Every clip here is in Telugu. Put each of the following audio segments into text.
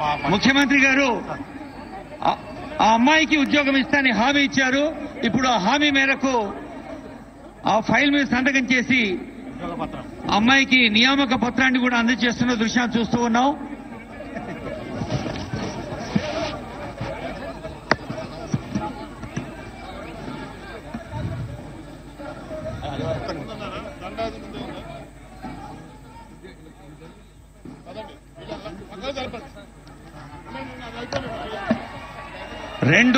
ముఖ్యమంత్రి గారు ఆ- ఆ అమ్మాయికి ఉద్యోగం ఇస్తానని హామీ ఇచ్చారు ఇప్పుడు ఆ హామీ మేరకు ఆ ఫైల్ మీద సంతకం చేసి అమ్మాయికి నియామక పత్రాన్ని కూడా అందజేస్తున్న దృశ్యాన్ని చూస్తూ ఉన్నాం రెండు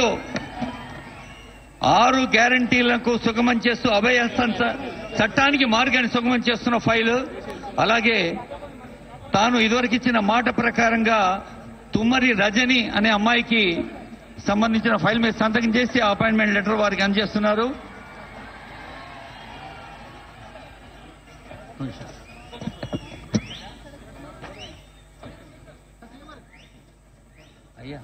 ఆరు గ్యారంటీలకు సుగమం చేస్తూ అభయ సంస్థ చట్టానికి మార్గాన్ని సుగమం చేస్తున్న ఫైలు అలాగే తాను ఇదివరకు ఇచ్చిన మాట ప్రకారంగా తుమ్మరి రజని అనే అమ్మాయికి సంబంధించిన ఫైల్ మీద సంతకం చేసి ఆ అపాయింట్మెంట్ లెటర్ వారికి అందజేస్తున్నారు అయ్యా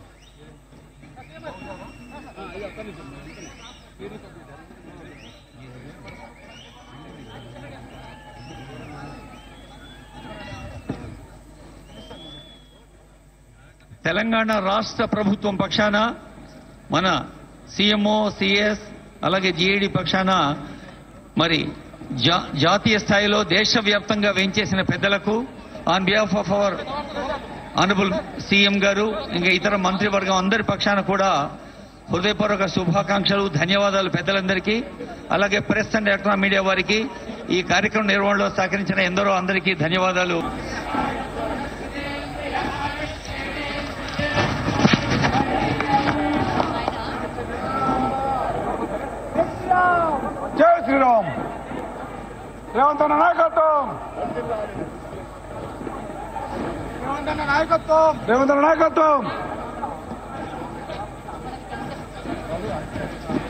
తెలంగాణ రాష్ట్ర ప్రభుత్వం పక్షాన మన సీఎంఓ సిఎస్ అలాగే జీఏడి పక్షాన మరి జా- జాతీయ స్థాయిలో దేశవ్యాప్తంగా వేయించేసిన పెద్దలకు on behalf of our honourable CM garu ఇంకా ఇతర మంత్రివర్గం అందరి పక్షాన కూడా హృదయపూర్వక శుభాకాంక్షలు ధన్యవాదాలు పెద్దలందరికీ అలాగే ప్రెస్ అండ్ ఎలక్ట్రానిక్ మీడియా వారికి ఈ కార్యక్రమం నిర్వహణలో సహకరించిన ఎందరో అందరికీ ధన్యవాదాలు జై శ్రీరామ్ రేవంత్ అన్న నాయకత్వం రేవంత్ అన్న నాయకత్వం రేవంత్ అన్న నాయకత్వం